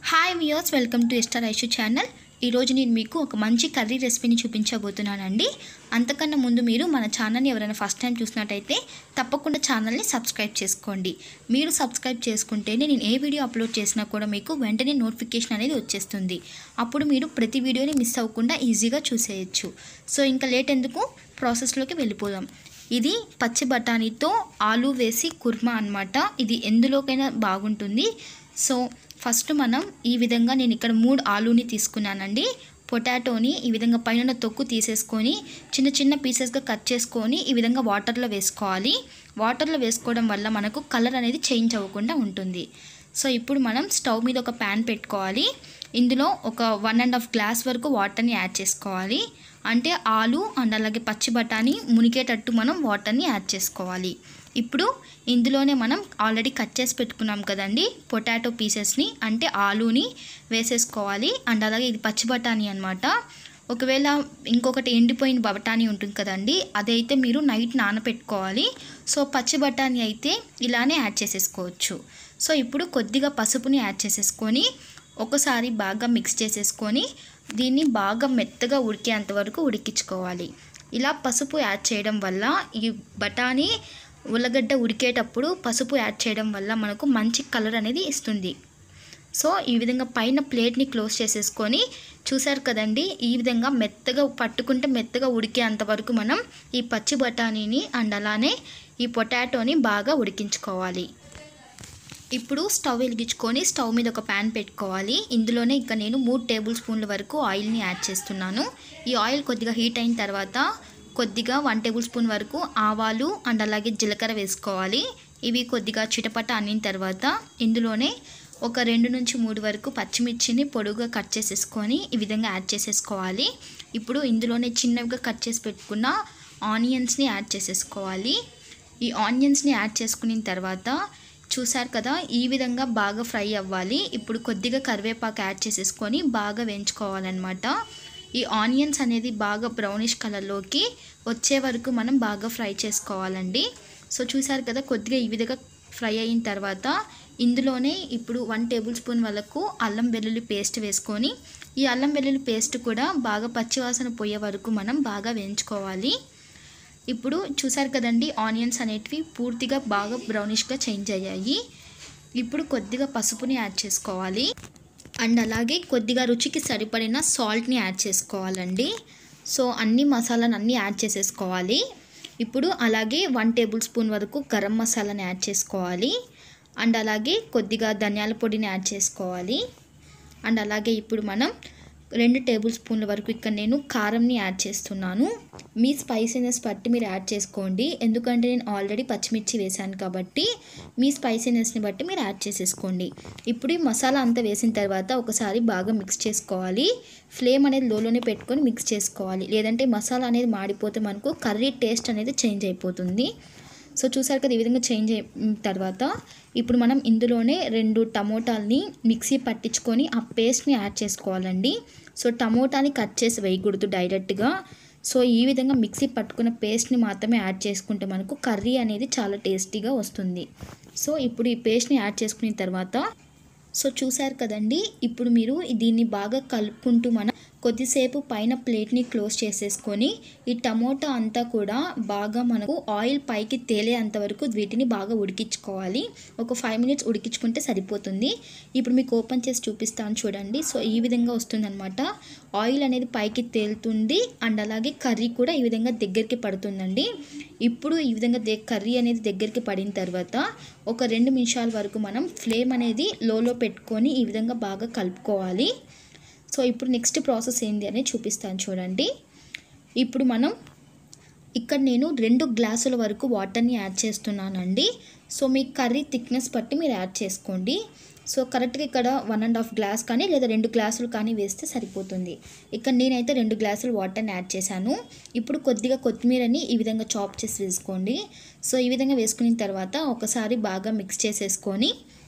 hi viewers welcome to Esther Aishu channel ఈరోజు నేను మీకు ఒక మంచి కర్రీ రెసిపీని చూపించబోతున్నానండి అంతకన్నా ముందు మీరు మన ఛానల్ని ఎవరైనా ఫస్ట్ టైం చూసినట్టయితే తప్పకుండా ఛానల్ని సబ్స్క్రైబ్ చేసుకోండి మీరు సబ్స్క్రైబ్ చేసుకుంటేనే నేను ఏ వీడియో అప్లోడ్ చేసినా కూడా మీకు వెంటనే నోటిఫికేషన్ అనేది వచ్చేస్తుంది అప్పుడు మీరు ప్రతి వీడియోని మిస్ అవ్వకుండా ఈజీగా చూసేయచ్చు సో ఇంకా లేట్ ఎందుకు ప్రాసెస్లోకి వెళ్ళిపోదాం ఇది పచ్చి బఠానీతో ఆలు వేసి కుర్మా అన్నమాట ఇది ఎందులోకైనా బాగుంటుంది సో ఫస్ట్ మనం ఈ విధంగా నేను ఇక్కడ మూడు ఆలూని తీసుకున్నానండి పొటాటోని ఈ విధంగా పైన తొక్కు తీసేసుకొని చిన్న చిన్న పీసెస్గా కట్ చేసుకొని ఈ విధంగా వాటర్లో వేసుకోవాలి వాటర్లో వేసుకోవడం వల్ల మనకు కలర్ అనేది చేంజ్ అవ్వకుండా ఉంటుంది సో ఇప్పుడు మనం స్టవ్ మీద ఒక ప్యాన్ పెట్టుకోవాలి ఇందులో ఒక వన్ అండ్ హాఫ్ గ్లాస్ వరకు వాటర్ని యాడ్ చేసుకోవాలి అంటే ఆలు అండ్ అలాగే పచ్చి బఠానీ మునిగేటట్టు మనం వాటర్ని యాడ్ చేసుకోవాలి ఇప్పుడు ఇందులోనే మనం ఆల్రెడీ కట్ చేసి పెట్టుకున్నాం కదండి పొటాటో పీసెస్ని అంటే ఆలూని వేసేసుకోవాలి అండ్ అలాగే ఇది పచ్చి బఠానీ అనమాట ఒకవేళ ఇంకొకటి ఎండిపోయిన బఠానీ ఉంటుంది కదండి అదైతే మీరు నైట్ నానపెట్టుకోవాలి సో పచ్చి బఠానీ అయితే ఇలానే యాడ్ చేసేసుకోవచ్చు సో ఇప్పుడు కొద్దిగా పసుపుని యాడ్ చేసేసుకొని ఒకసారి బాగా మిక్స్ చేసేసుకొని దీన్ని బాగా మెత్తగా ఉడికేంత వరకు ఉడికించుకోవాలి ఇలా పసుపు యాడ్ చేయడం వల్ల ఈ బఠానీ ఉల్లగడ్డ ఉడికేటప్పుడు పసుపు యాడ్ చేయడం వల్ల మనకు మంచి కలర్ అనేది ఇస్తుంది సో ఈ విధంగా పైన ప్లేట్ని క్లోజ్ చేసేసుకొని చూసారు కదండి ఈ విధంగా మెత్తగా పట్టుకుంటే మెత్తగా ఉడికేంత వరకు మనం ఈ పచ్చి బఠానీని అండ్ అలానే ఈ పొటాటోని బాగా ఉడికించుకోవాలి ఇప్పుడు స్టవ్ వెలిగించుకొని స్టవ్ మీద ఒక ప్యాన్ పెట్టుకోవాలి ఇందులోనే ఇక నేను మూడు టేబుల్ స్పూన్ల వరకు ఆయిల్ని యాడ్ చేస్తున్నాను ఈ ఆయిల్ కొద్దిగా హీట్ అయిన తర్వాత కొద్దిగా వన్ టేబుల్ స్పూన్ వరకు ఆవాలు అండ్ అలాగే జీలకర్ర వేసుకోవాలి ఇవి కొద్దిగా చిటపట అనిన తర్వాత ఇందులోనే ఒక రెండు నుంచి మూడు వరకు పచ్చిమిర్చిని పొడుగా కట్ చేసేసుకొని ఈ విధంగా యాడ్ చేసేసుకోవాలి ఇప్పుడు ఇందులోనే చిన్నవిగా కట్ చేసి పెట్టుకున్న ఆనియన్స్ని యాడ్ చేసేసుకోవాలి ఈ ఆనియన్స్ని యాడ్ చేసుకున్న తర్వాత చూసారు కదా ఈ విధంగా బాగా ఫ్రై అవ్వాలి ఇప్పుడు కొద్దిగా కరివేపాకు యాడ్ చేసేసుకొని బాగా వేయించుకోవాలన్నమాట ఈ ఆనియన్స్ అనేది బాగా బ్రౌనిష్ కలర్లోకి వచ్చే వరకు మనం బాగా ఫ్రై చేసుకోవాలండి సో చూసారు కదా కొద్దిగా ఈ విధంగా ఫ్రై అయిన తర్వాత ఇందులోనే ఇప్పుడు వన్ టేబుల్ స్పూన్ వరకు అల్లం వెల్లుల్లి పేస్ట్ వేసుకొని ఈ అల్లం వెల్లుల్లి పేస్ట్ కూడా బాగా పచ్చివాసన పోయే వరకు మనం బాగా వేయించుకోవాలి ఇప్పుడు చూసారు కదండి ఆనియన్స్ అనేటివి పూర్తిగా బాగా బ్రౌనిష్గా చేంజ్ అయ్యాయి ఇప్పుడు కొద్దిగా పసుపుని యాడ్ చేసుకోవాలి అండ్ అలాగే కొద్దిగా రుచికి సరిపడిన సాల్ట్ని యాడ్ చేసుకోవాలండి సో అన్ని మసాలాను అన్నీ యాడ్ చేసేసుకోవాలి ఇప్పుడు అలాగే వన్ టేబుల్ స్పూన్ వరకు గరం మసాలాని యాడ్ చేసుకోవాలి అండ్ అలాగే కొద్దిగా ధనియాల పొడిని యాడ్ చేసుకోవాలి అండ్ అలాగే ఇప్పుడు మనం రెండు టేబుల్ స్పూన్ల వరకు ఇక్కడ నేను కారంని యాడ్ చేస్తున్నాను మీ స్పైసీనెస్ బట్టి మీరు యాడ్ చేసుకోండి ఎందుకంటే నేను ఆల్రెడీ పచ్చిమిర్చి వేశాను కాబట్టి మీ స్పైసీనెస్ని బట్టి మీరు యాడ్ చేసేసుకోండి ఇప్పుడు ఈ మసాలా అంతా వేసిన తర్వాత ఒకసారి బాగా మిక్స్ చేసుకోవాలి ఫ్లేమ్ అనేది లోలోనే పెట్టుకొని మిక్స్ చేసుకోవాలి లేదంటే మసాలా అనేది మాడిపోతే మనకు కర్రీ టేస్ట్ అనేది చేంజ్ అయిపోతుంది సో చూసారు కదా ఈ విధంగా చేంజ్ అయిన తర్వాత ఇప్పుడు మనం ఇందులోనే రెండు టమోటాలని మిక్సీ పట్టించుకొని ఆ పేస్ట్ని యాడ్ చేసుకోవాలండి సో టమోటాని కట్ చేసి వేయకూడదు డైరెక్ట్గా సో ఈ విధంగా మిక్సీ పట్టుకున్న పేస్ట్ని మాత్రమే యాడ్ చేసుకుంటే మనకు కర్రీ అనేది చాలా టేస్టీగా వస్తుంది సో ఇప్పుడు ఈ పేస్ట్ని యాడ్ చేసుకున్న తర్వాత సో చూసారు కదండి ఇప్పుడు మీరు దీన్ని బాగా కలుపుకుంటూ మనం కొద్దిసేపు పైన ప్లేట్ని క్లోజ్ చేసేసుకొని ఈ టమోటా అంతా కూడా బాగా మనకు ఆయిల్ పైకి తేలేంత వరకు వీటిని బాగా ఉడికించుకోవాలి ఒక ఫైవ్ మినిట్స్ ఉడికించుకుంటే సరిపోతుంది ఇప్పుడు మీకు ఓపెన్ చేసి చూపిస్తాను చూడండి సో ఈ విధంగా వస్తుందన్నమాట ఆయిల్ అనేది పైకి తేలుతుంది అండ్ అలాగే కర్రీ కూడా ఈ విధంగా దగ్గరికి పడుతుందండి ఇప్పుడు ఈ విధంగా కర్రీ అనేది దగ్గరికి పడిన తర్వాత ఒక రెండు నిమిషాల వరకు మనం ఫ్లేమ్ అనేది లోలో పెట్టుకొని ఈ విధంగా బాగా కలుపుకోవాలి సో ఇప్పుడు నెక్స్ట్ ప్రాసెస్ ఏంటి అనేది చూపిస్తాను చూడండి ఇప్పుడు మనం ఇక్కడ నేను రెండు గ్లాసుల వరకు వాటర్ని యాడ్ చేస్తున్నానండి సో మీ కర్రీ థిక్నెస్ బట్టి మీరు యాడ్ చేసుకోండి సో కరెక్ట్గా ఇక్కడ వన్ అండ్ హాఫ్ గ్లాస్ కానీ లేదా రెండు గ్లాసులు కానీ వేస్తే సరిపోతుంది ఇక్కడ నేనైతే రెండు గ్లాసులు వాటర్ని యాడ్ చేశాను ఇప్పుడు కొద్దిగా కొత్తిమీరని ఈ విధంగా చాప్ చేసి వేసుకోండి సో ఈ విధంగా వేసుకున్న తర్వాత ఒకసారి బాగా మిక్స్ చేసేసుకొని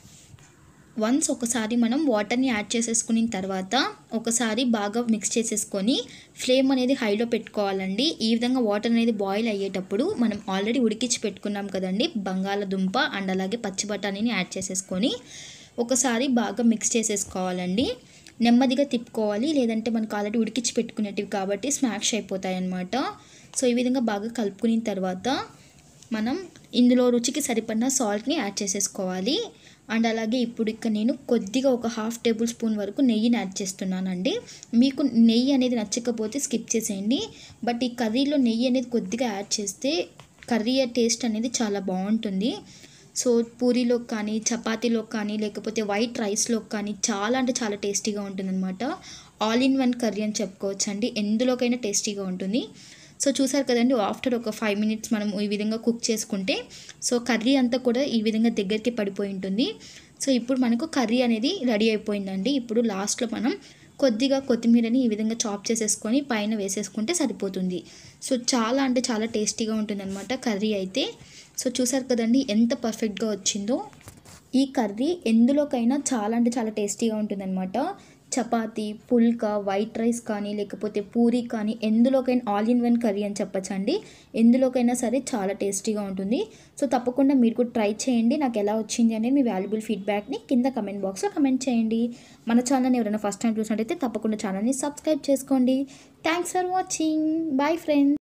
వన్స్ ఒకసారి మనం వాటర్ని యాడ్ చేసేసుకున్న తర్వాత ఒకసారి బాగా మిక్స్ చేసేసుకొని ఫ్లేమ్ అనేది హైలో పెట్టుకోవాలండి ఈ విధంగా వాటర్ అనేది బాయిల్ అయ్యేటప్పుడు మనం ఆల్రెడీ ఉడికించి పెట్టుకున్నాం కదండి బంగాళదుంప అండ్ అలాగే పచ్చి బఠానీని యాడ్ చేసేసుకొని ఒకసారి బాగా మిక్స్ చేసేసుకోవాలండి నెమ్మదిగా తిప్పుకోవాలి లేదంటే మనకు ఆల్రెడీ ఉడికించి పెట్టుకునేటివి కాబట్టి స్మాష్ అయిపోతాయి అన్నమాట సో ఈ విధంగా బాగా కలుపుకున్న తర్వాత మనం ఇందులో రుచికి సరిపడిన సాల్ట్ని యాడ్ చేసేసుకోవాలి అండ్ అలాగే ఇప్పుడు ఇక్కడ నేను కొద్దిగా ఒక హాఫ్ టేబుల్ స్పూన్ వరకు నెయ్యిని యాడ్ చేస్తున్నానండి మీకు నెయ్యి అనేది నచ్చకపోతే స్కిప్ చేసేయండి బట్ ఈ కర్రీలో నెయ్యి అనేది కొద్దిగా యాడ్ చేస్తే కర్రీ టేస్ట్ అనేది చాలా బాగుంటుంది సో పూరీలో కానీ చపాతీలో కానీ లేకపోతే వైట్ రైస్లో కానీ చాలా అంటే చాలా టేస్టీగా ఉంటుందన్నమాట ఆల్ ఇన్ వన్ కర్రీ అని చెప్పుకోవచ్చు అండి ఎందులోకైనా టేస్టీగా ఉంటుంది సో చూసారు కదండి ఆఫ్టర్ ఒక ఫైవ్ మినిట్స్ మనం ఈ విధంగా కుక్ చేసుకుంటే సో కర్రీ అంతా కూడా ఈ విధంగా దగ్గరికి పడిపోయి ఉంటుంది సో ఇప్పుడు మనకు కర్రీ అనేది రెడీ అయిపోయిందండి ఇప్పుడు లాస్ట్లో మనం కొద్దిగా కొత్తిమీరని ఈ విధంగా చాప్ చేసేసుకొని పైన వేసేసుకుంటే సరిపోతుంది సో చాలా అంటే చాలా టేస్టీగా ఉంటుందన్నమాట కర్రీ అయితే సో చూసారు కదండి ఎంత పర్ఫెక్ట్గా వచ్చిందో ఈ కర్రీ ఎందులోకైనా చాలా అంటే చాలా టేస్టీగా ఉంటుందన్నమాట చపాతీ పుల్కా వైట్ రైస్ కానీ లేకపోతే పూరి కానీ ఎందులోకైనా ఆల్ ఇన్ వన్ కర్రీ అని చెప్పచ్చండి ఎందులోకైనా సరే చాలా టేస్టీగా ఉంటుంది సో తప్పకుండా మీరు కూడా ట్రై చేయండి నాకు ఎలా వచ్చింది అనేది మీ వాల్యుబుల్ ఫీడ్బ్యాక్ని కింద కమెంట్ బాక్స్లో కమెంట్ చేయండి మన ఛానల్ని ఎవరైనా ఫస్ట్ టైం చూసినట్టయితే తప్పకుండా ఛానల్ని సబ్స్క్రైబ్ చేసుకోండి thanks for watching bye friends